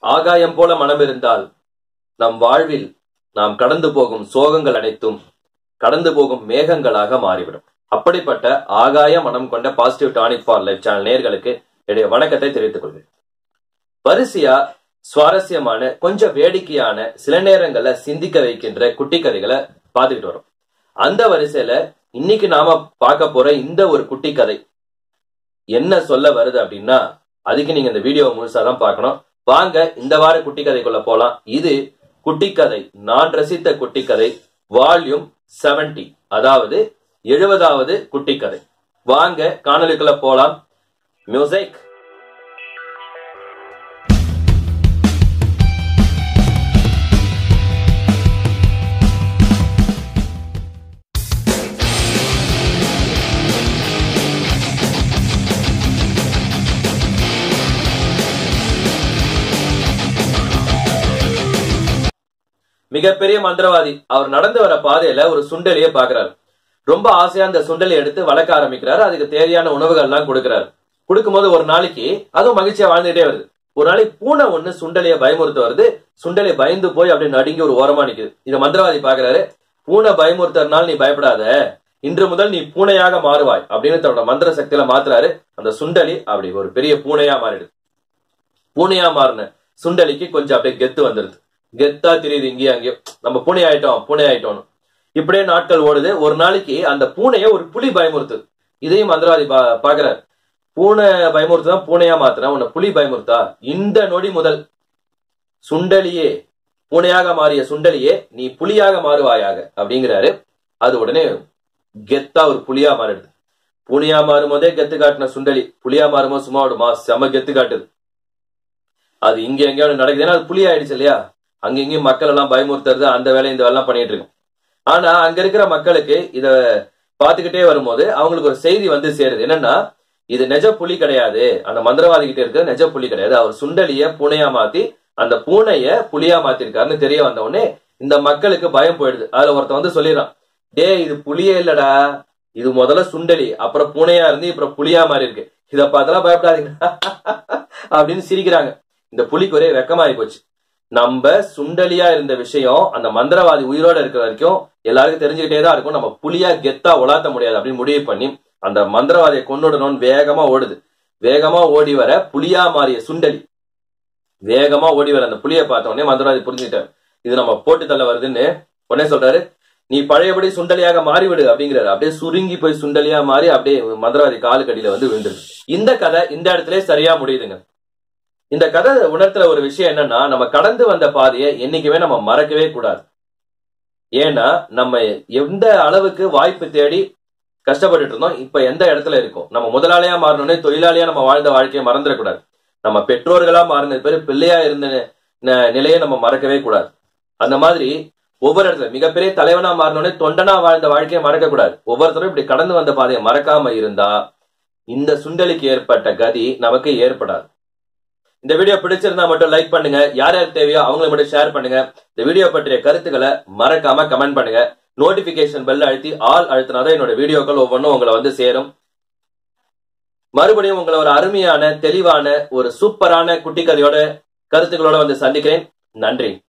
ஆகாயம் போல மனம் இருந்தால் நம் வாழ்வில் நாம் கடந்து போகும் சோகங்கள் அனைத்தும் கடந்து போகும் மேகங்களாக மாறிவிடும் அப்படிப்பட்ட ஆகாய மனம் கொண்ட positive tonic for life channel நேர்களுக்கு என்னுடைய வணக்கத்தை தெரிவித்துக் கொள்கிறேன் வரிசையா சுவாரஸ்யமான கொஞ்சம் வேடிக்கையான சில நேரங்கள்ல சிந்திக்க வைக்கின்ற குட்டி கதைகளை பார்த்துக்கிட்டு வரோம் அந்த வரிசையில இன்னைக்கு நாம பார்க்க போற இந்த ஒரு குட்டி கதை என்ன சொல்ல வருது அப்படின்னா அதுக்கு நீங்க இந்த வீடியோ முழுசா தான் பார்க்கணும் வாங்க இந்த வார குட்டி கதைக்குள்ள போலாம் இது குட்டி கதை நான் ரசித்த குட்டி கதை வால்யூம் செவன்டி அதாவது எழுபதாவது குட்டி கதை வாங்க காணொலிக்குள்ள போலாம் மியூசிக் மிகப்பெரிய மந்திரவாதி அவர் நடந்து வர பாதையில ஒரு சுண்டலிய பாக்குறாரு ரொம்ப ஆசையா அந்த சுண்டலை எடுத்து வளர்க்க ஆரம்பிக்கிறாரு அதுக்கு தேவையான உணவுகள் எல்லாம் கொடுக்கிறாரு கொடுக்கும்போது ஒரு நாளைக்கு அதுவும் மகிழ்ச்சியா வாழ்ந்துட்டே வருது ஒரு நாளைக்கு பூனை ஒண்ணு சுண்டலிய பயமுறுத்த வருது சுண்டலி பயந்து போய் அப்படி நடுங்கி ஒரு ஓரமா நிக்குது இத மந்திரவாதி பாக்குறாரு பூனை பயமுறுத்தறனால நீ பயப்படாத இன்று முதல் நீ பூனையாக மாறுவாய் அப்படின்னு தன்னோட மந்திர சக்தியில மாத்துறாரு அந்த சுண்டலி அப்படி ஒரு பெரிய பூனையா மாறிடுது பூனையா மாறின சுண்டலிக்கு கொஞ்சம் அப்படியே கெத்து வந்துருது கெத்தா தெரியுது இங்கேயும் அங்கேயும் நம்ம பூனை ஆயிட்டோம் பூனை ஆயிட்டோம் இப்படியே நாட்கள் ஓடுது ஒரு நாளைக்கு அந்த பூனைய ஒரு புலி பயமுறுத்துது இதையும் மந்திரவாதி பா பாக்குறாரு பூனை பயமுறுத்துதான் பூனையா மாத்துறேன் உன்னை புலி பயமுறுத்தா இந்த நொடி முதல் சுண்டலியே பூனையாக மாறிய சுண்டலியே நீ புலியாக மாறுவாயாக அப்படிங்கிறாரு அது உடனே கெத்தா ஒரு புலியா மாறிடுது பூனையா மாறும் போதே கெத்து காட்டின சுண்டலி புலியா மாறும்போது சும்மா ஒரு மா செம கெத்து காட்டுது அது இங்க எங்கேயாவது நடக்குது ஏன்னா அது புலி ஆயிடுச்சு இல்லையா அங்க இங்கேயும் மக்கள் எல்லாம் பயமுறுத்துறது அந்த வேலை இந்த வேலை பண்ணிட்டு இருக்கு ஆனா அங்க இருக்கிற மக்களுக்கு இத பாத்துக்கிட்டே வரும்போது அவங்களுக்கு ஒரு செய்தி வந்து சேருது என்னன்னா இது நெஜ புலி கிடையாது அந்த மந்திரவாதி கிட்ட இருக்கிற நெஜ புலி கிடையாது அவர் சுண்டலிய பூனையா மாத்தி அந்த பூனைய புலியா மாத்திருக்காருன்னு தெரிய வந்த உடனே இந்த மக்களுக்கு பயம் போயிடுது அதுல ஒருத்தன் வந்து சொல்லிடுறான் டே இது புலியே இல்லடா இது முதல்ல சுண்டலி அப்புறம் பூனையா இருந்து அப்புறம் புலியா மாறி இருக்கு இத பார்த்தெல்லாம் பயப்படாதீங்க அப்படின்னு சிரிக்கிறாங்க இந்த புலிக்கு ஒரே வெக்கமாயி போச்சு நம்ம சுண்டலியா இருந்த விஷயம் அந்த மந்திரவாதி உயிரோட இருக்கிற வரைக்கும் எல்லாருக்கும் தெரிஞ்சுக்கிட்டே தான் இருக்கும் நம்ம புலியா கெத்தா உலாத்த முடியாது அப்படின்னு முடிவு பண்ணி அந்த மந்திரவாதியை கொண்டுடணும்னு வேகமா ஓடுது வேகமா ஓடி வர புலியா மாறிய சுண்டலி வேகமா ஓடி வர அந்த புலியை பார்த்த உடனே மந்திரவாதி புரிஞ்சுட்டாரு இது நம்ம போட்டு தள்ள வருதுன்னு உடனே சொல்றாரு நீ பழையபடி சுண்டலியாக மாறிவிடு அப்படிங்கிறாரு அப்படியே சுருங்கி போய் சுண்டலியா மாறி அப்படியே மந்திரவாதி காலுக்கடியில வந்து விழுந்துரு இந்த கதை இந்த இடத்துல சரியா முடியுதுங்க இந்த கதை உணர்த்துற ஒரு விஷயம் என்னன்னா நம்ம கடந்து வந்த பாதையை என்னைக்குமே நம்ம மறக்கவே கூடாது ஏன்னா நம்ம எந்த அளவுக்கு வாய்ப்பு தேடி கஷ்டப்பட்டுட்டு இருந்தோம் இப்ப எந்த இடத்துல இருக்கோம் நம்ம முதலாளியா மாறணும்னே தொழிலாளியா நம்ம வாழ்ந்த வாழ்க்கையை மறந்துடக்கூடாது நம்ம பெற்றோர்களா மாறினது பேரு பிள்ளையா இருந்த நிலையை நம்ம மறக்கவே கூடாது அந்த மாதிரி ஒவ்வொரு இடத்துல மிகப்பெரிய தலைவனா மாறினோடனே தொண்டனா வாழ்ந்த வாழ்க்கையை மறக்க கூடாது ஒவ்வொருத்தரும் இப்படி கடந்து வந்த பாதையை மறக்காம இருந்தா இந்த சுண்டலிக்கு ஏற்பட்ட கதி நமக்கு ஏற்படாது இந்த வீடியோ பிடிச்சிருந்தா மட்டும் லைக் பண்ணுங்க யார் யார் தேவையோ அவங்களை மட்டும் ஷேர் பண்ணுங்க இந்த வீடியோ பற்றிய கருத்துக்களை மறக்காம கமெண்ட் பண்ணுங்க நோட்டிபிகேஷன் பெல் அழுத்தி ஆல் அழுத்தினாதான் என்னோட வீடியோக்கள் ஒவ்வொன்றும் உங்களை வந்து சேரும் மறுபடியும் உங்களை ஒரு அருமையான தெளிவான ஒரு சூப்பரான குட்டி கதையோட கருத்துக்களோட வந்து சந்திக்கிறேன் நன்றி